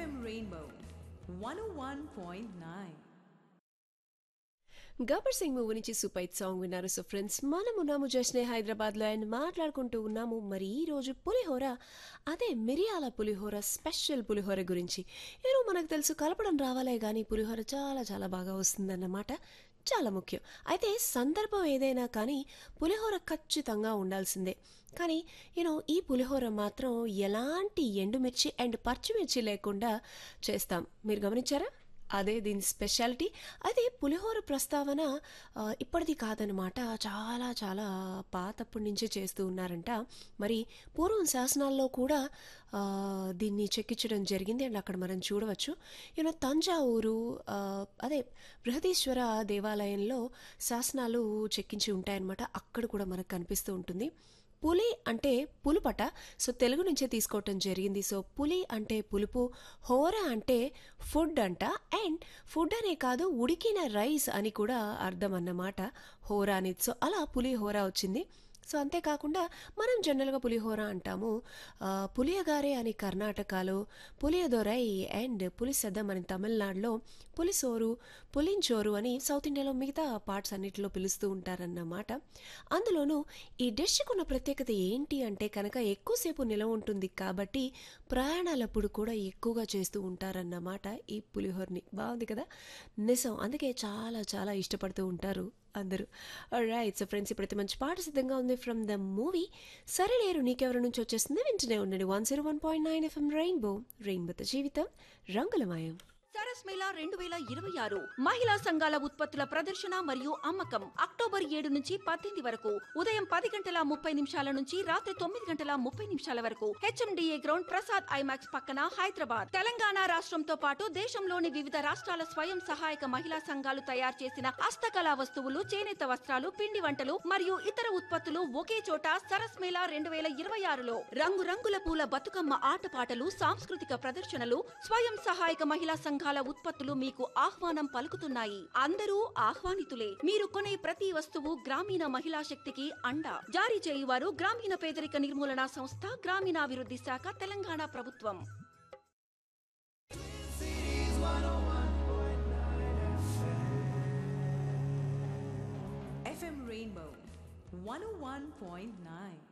FM Rainbow 101.9. Gabbar Singh movie నుంచి super hit song విన్నారు so friends మనం ఉన్నాము జస్నే హైదరాబాద్ లో అండ్ మాట్లాడుకుంటూ ఉన్నాము మరి ఈ రోజు పులిహోర అదే మిరియాల పులిహోర స్పెషల్ పులిహోర గురించి ఏదో మనకు తెలుసు కలపడం రావాలే కానీ పులిహోర చాలా చాలా బాగా వస్తుందన్నమాట చాలా ముఖ్యం అయితే సందర్భం ఏదైనా కానీ పులిహోర ఖచ్చితంగా ఉండాల్సిందే కానీ యూనో ఈ పులిహోర మాత్రం ఎలాంటి ఎండుమిర్చి అండ్ పచ్చిమిర్చి లేకుండా చేస్తాం మీరు గమనించారా అదే దీని స్పెషాలిటీ అయితే పులిహోర ప్రస్తావన ఆ, ఇప్పటిది కాదనమాట చాలా చాలా పాతప్పటి నుంచే చేస్తూ ఉన్నారంట మరి పూర్వం శాసనాల్లో కూడా ఆ, దీన్ని చెక్కించడం జరిగింది అండ్ అక్కడ మనం చూడవచ్చు యూనో తంజావూరు ఆ, అదే బృహదీశ్వర దేవాలయంలో శాసనాలు చెక్కించి ఉంటాయన్నమాట అక్కడ కూడా మనకు కనిపిస్తూ ఉంటుంది పులి అంటే పులుపట సో తెలుగు నుంచే తీసుకోవటం జరిగింది సో పులి అంటే పులుపు హోర అంటే ఫుడ్ అంట అండ్ ఫుడ్ అనే కాదు ఉడికిన రైస్ అని కూడా అర్థం అన్నమాట హోర అనేది సో అలా పులి హోర వచ్చింది సో అంతేకాకుండా మనం జనరల్గా పులిహోర అంటాము ఆ, పులియగారే అని కర్ణాటకలో పులియదొరై అండ్ పులిసెద్దం అని తమిళనాడులో పులిసోరు పులించోరు అని సౌత్ ఇండియాలో మిగతా పార్ట్స్ అన్నిటిలో పిలుస్తూ ఉంటారన్నమాట అందులోనూ ఈ డిష్కు ఉన్న ప్రత్యేకత ఏంటి అంటే కనుక ఎక్కువసేపు నిలవ ఉంటుంది కాబట్టి ప్రయాణాలప్పుడు కూడా ఎక్కువగా చేస్తూ ఉంటారన్నమాట ఈ పులిహోరని బాగుంది కదా నిజం అందుకే చాలా చాలా ఇష్టపడుతూ ఉంటారు అందరూ రైట్ సో ఫ్రెండ్స్ ఇప్పుడైతే మంచి పాట సిద్ధంగా ఉంది from the movie Sarileru Neekevvaru నుంచి వచ్చేస్తుంది వింటూనే ఉండండి one zero one point nine F M Rainbow రెయిన్బోతో జీవితం రంగులమయం సరస్ మేళా రెండు వేల ఇరవై ఆరు మహిళా సంఘాల ఉత్పత్తుల ప్రదర్శన మరియు అమ్మకం అక్టోబర్ ఏడు నుంచి పద్దెనిమిది వరకు ఉదయం పది గంటల ముప్పై నిమిషాల నుంచి రాత్రి తొమ్మిది గంటల ముప్పై నిమిషాల వరకు హెచ్ఎండిఏ గ్రౌండ్ ప్రసాద్ ఐమాక్స్ పక్కన హైదరాబాద్ తెలంగాణ రాష్ట్రంతో పాటు దేశంలోని వివిధ రాష్ట్రాల స్వయం సహాయక మహిళా సంఘాలు తయారు చేసిన హస్తకళా వస్తువులు చేనేత వస్త్రాలు పిండి వంటలు మరియు ఇతర ఉత్పత్తులు ఒకే చోట సరస్ మేళా రెండు వేల ఇరవై ఆరులో రంగురంగుల పూల బతుకమ్మ ఆటపాటలు సాంస్కృతిక ప్రదర్శనలు స్వయం సహాయక మహిళా సంఘాల ఉత్పత్తులు మీకు ఆహ్వానం పలుకుతున్నాయి అందరూ ఆహ్వానితులే మీరు కొనే ప్రతి వస్తువు గ్రామీణ మహిళా శక్తికి అండ జారీ చేయువారు గ్రామీణ పేదరిక నిర్మూలన సంస్థ గ్రామీణాభివృద్ధి శాఖ తెలంగాణ ప్రభుత్వం FM Rainbow 101.9.